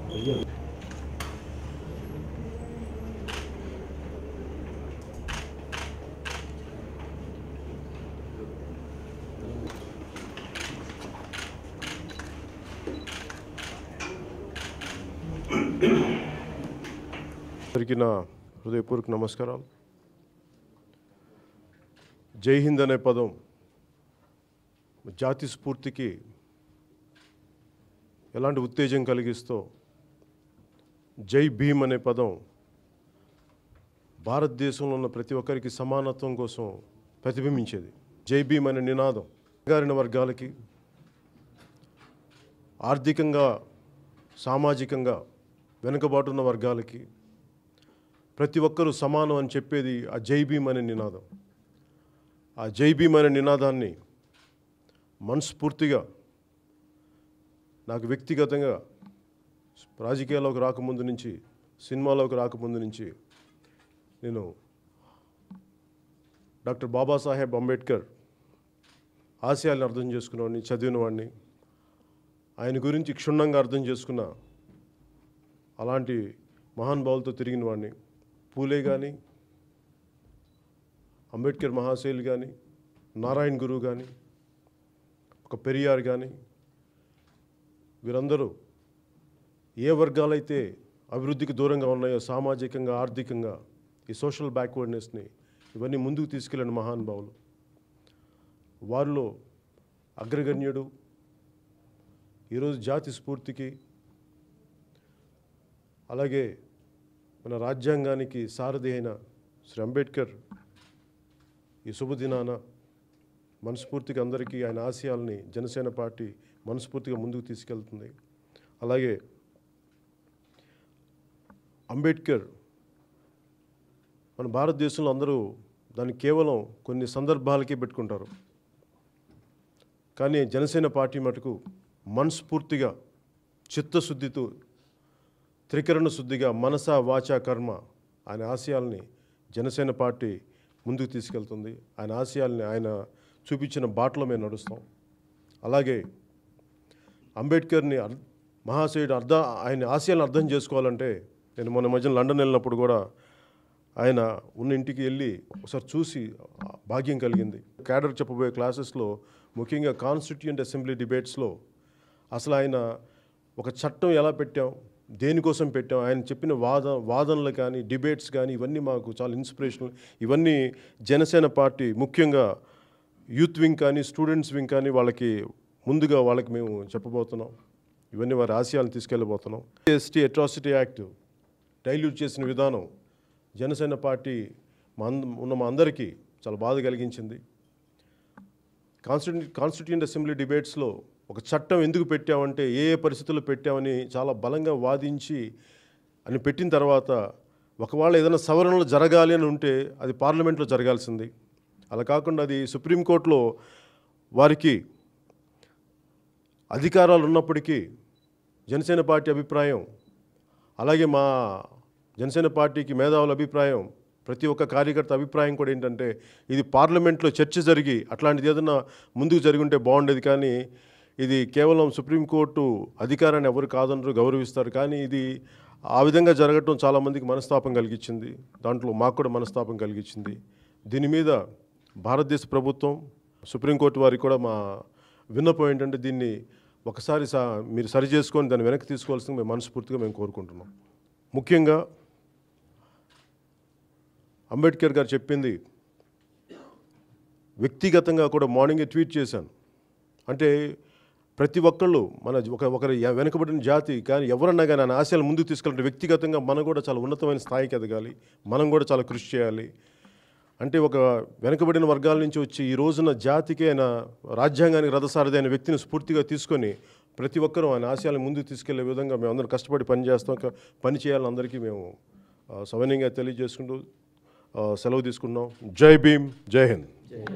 అందరికీ నా హృదయపూర్వక నమస్కారాలు జై హింద్ అనే పదం జాతి స్ఫూర్తికి ఎలాంటి ఉత్తేజం కలిగిస్తో జై భీమ్ అనే పదం భారతదేశంలో ఉన్న ప్రతి ఒక్కరికి సమానత్వం కోసం ప్రతిబింబించేది జై భీమ్ అనే నినాదం గారిన వర్గాలకి ఆర్థికంగా సామాజికంగా వెనుకబాటున్న వర్గాలకి ప్రతి ఒక్కరూ సమానం అని చెప్పేది ఆ జై భీమ్ అనే నినాదం ఆ జై భీమ్ అనే నినాదాన్ని మనస్ఫూర్తిగా నాకు వ్యక్తిగతంగా రాజకీయాల్లోకి రాకముందు నుంచి సినిమాలోకి రాకముందు నుంచి నేను డాక్టర్ బాబాసాహెబ్ అంబేద్కర్ ఆశయాలను అర్థం చేసుకున్నవాడిని చదివిన వాడిని ఆయన గురించి క్షుణ్ణంగా అర్థం చేసుకున్న అలాంటి మహానుభావులతో తిరిగిన వాడిని పూలే కానీ అంబేద్కర్ మహాశైలు కానీ నారాయణ గురువు కానీ ఒక పెరియార్ కానీ వీరందరూ ఏ వర్గాలైతే అభివృద్ధికి దూరంగా ఉన్నాయో సామాజికంగా ఆర్థికంగా ఈ సోషల్ బ్యాక్వర్డ్నెస్ని ఇవన్నీ ముందుకు తీసుకెళ్ళిన మహానుభావులు వారిలో అగ్రగణ్యుడు ఈరోజు జాతి స్ఫూర్తికి అలాగే మన రాజ్యాంగానికి సారథి అయిన శ్రీ అంబేద్కర్ ఈ శుభదినాన మనస్ఫూర్తిగా అందరికీ ఆయన ఆశయాల్ని జనసేన పార్టీ మనస్ఫూర్తిగా ముందుకు తీసుకెళ్తుంది అలాగే అంబేద్కర్ మన భారతదేశంలో అందరూ దాన్ని కేవలం కొన్ని సందర్భాలకే పెట్టుకుంటారు కానీ జనసేన పార్టీ మటుకు మనస్ఫూర్తిగా చిత్తశుద్ధితో త్రికరణ శుద్ధిగా మనస వాచ కర్మ ఆయన ఆశయాల్ని జనసేన పార్టీ ముందుకు తీసుకెళ్తుంది ఆయన ఆశయాల్ని ఆయన చూపించిన బాటలో మేము నడుస్తాం అలాగే అంబేద్కర్ని అర్ మహాశయుడు అర్థ ఆయన ఆశయాలను అర్థం చేసుకోవాలంటే నేను మొన్న మధ్యన లండన్ వెళ్ళినప్పుడు కూడా ఆయన ఉన్న ఇంటికి వెళ్ళి ఒకసారి చూసి భాగ్యం కలిగింది క్యాడర్ చెప్పబోయే క్లాసెస్లో ముఖ్యంగా కాన్స్టిట్యూంట్ అసెంబ్లీ డిబేట్స్లో అసలు ఆయన ఒక చట్టం ఎలా పెట్టాం దేనికోసం పెట్టాం ఆయన చెప్పిన వాద వాదనలు కానీ డిబేట్స్ కానీ ఇవన్నీ మాకు చాలా ఇన్స్పిరేషనల్ ఇవన్నీ జనసేన పార్టీ ముఖ్యంగా యూత్ వింగ్ కానీ స్టూడెంట్స్ వింగ్ కానీ వాళ్ళకి ముందుగా వాళ్ళకి మేము చెప్పబోతున్నాం ఇవన్నీ వారి ఆశయాలను తీసుకెళ్ళబోతున్నాం ఎస్టీ అట్రాసిటీ యాక్ట్ డైల్యూట్ చేసిన విధానం జనసేన పార్టీ మా అంద- ఉన్న మా అందరికీ చాలా బాధ కలిగించింది కాన్స్టిట్యూ కాన్స్టిట్యూంట్ అసెంబ్లీ డిబేట్స్లో ఒక చట్టం ఎందుకు పెట్టామంటే ఏ ఏ పరిస్థితుల్లో పెట్టామని చాలా బలంగా వాదించి అని పెట్టిన తర్వాత ఒకవేళ ఏదైనా సవరణలు జరగాలి అని ఉంటే అది పార్లమెంట్లో జరగాల్సింది అలా కాకుండా అది సుప్రీంకోర్టులో వారికి అధికారాలు ఉన్నప్పటికీ జనసేన పార్టీ అభిప్రాయం అలాగే మా జనసేన పార్టీకి మేధావుల అభిప్రాయం ప్రతి ఒక్క కార్యకర్త అభిప్రాయం కూడా ఏంటంటే ఇది పార్లమెంట్లో చర్చ జరిగి అట్లాంటిది ఏదైనా ముందుకు జరిగి ఉంటే బాగుండేది కానీ ఇది కేవలం సుప్రీంకోర్టు అధికారాన్ని ఎవరు కాదనరు గౌరవిస్తారు కానీ ఇది ఆ విధంగా జరగటం చాలామందికి మనస్తాపం కలిగించింది దాంట్లో మాకు కూడా మనస్తాపం కలిగించింది దీని మీద భారతదేశ ప్రభుత్వం సుప్రీంకోర్టు వారికి కూడా మా విన్నపం ఏంటంటే దీన్ని ఒకసారి సా మీరు సరి చేసుకొని దాన్ని వెనక్కి తీసుకోవాల్సింది మేము మనస్ఫూర్తిగా మేము కోరుకుంటున్నాం ముఖ్యంగా అంబేద్కర్ గారు చెప్పింది వ్యక్తిగతంగా కూడా మార్నింగే ట్వీట్ చేశాను అంటే ప్రతి ఒక్కళ్ళు మన ఒక ఒకరి ఎ- వెనుకబడిన జాతి కానీ ఎవరన్నా కానీ ఆయన ఆశయాలు ముందుకు తీసుకెళ్ళాలంటే వ్యక్తిగతంగా మనం కూడా చాలా ఉన్నతమైన స్థాయికి ఎదగాలి మనం కూడా చాలా కృషి చేయాలి అంటే ఒక వెనుకబడిన వర్గాల నుంచి వచ్చి ఈ రోజున జాతికి ఆయన రాజ్యాంగానికి రథసారథి అయిన వ్యక్తిని స్ఫూర్తిగా తీసుకొని ప్రతి ఒక్కరూ ఆయన ఆశయాలను ముందుకు తీసుకెళ్లే విధంగా మేము అందరం కష్టపడి పని చేస్తాం క- పని చేయాలని అందరికీ మేము ఆ, సవినయంగా తెలియజేసుకుంటూ ఆ, సెలవు తీసుకున్నాం జై భీమ్ జై హింద్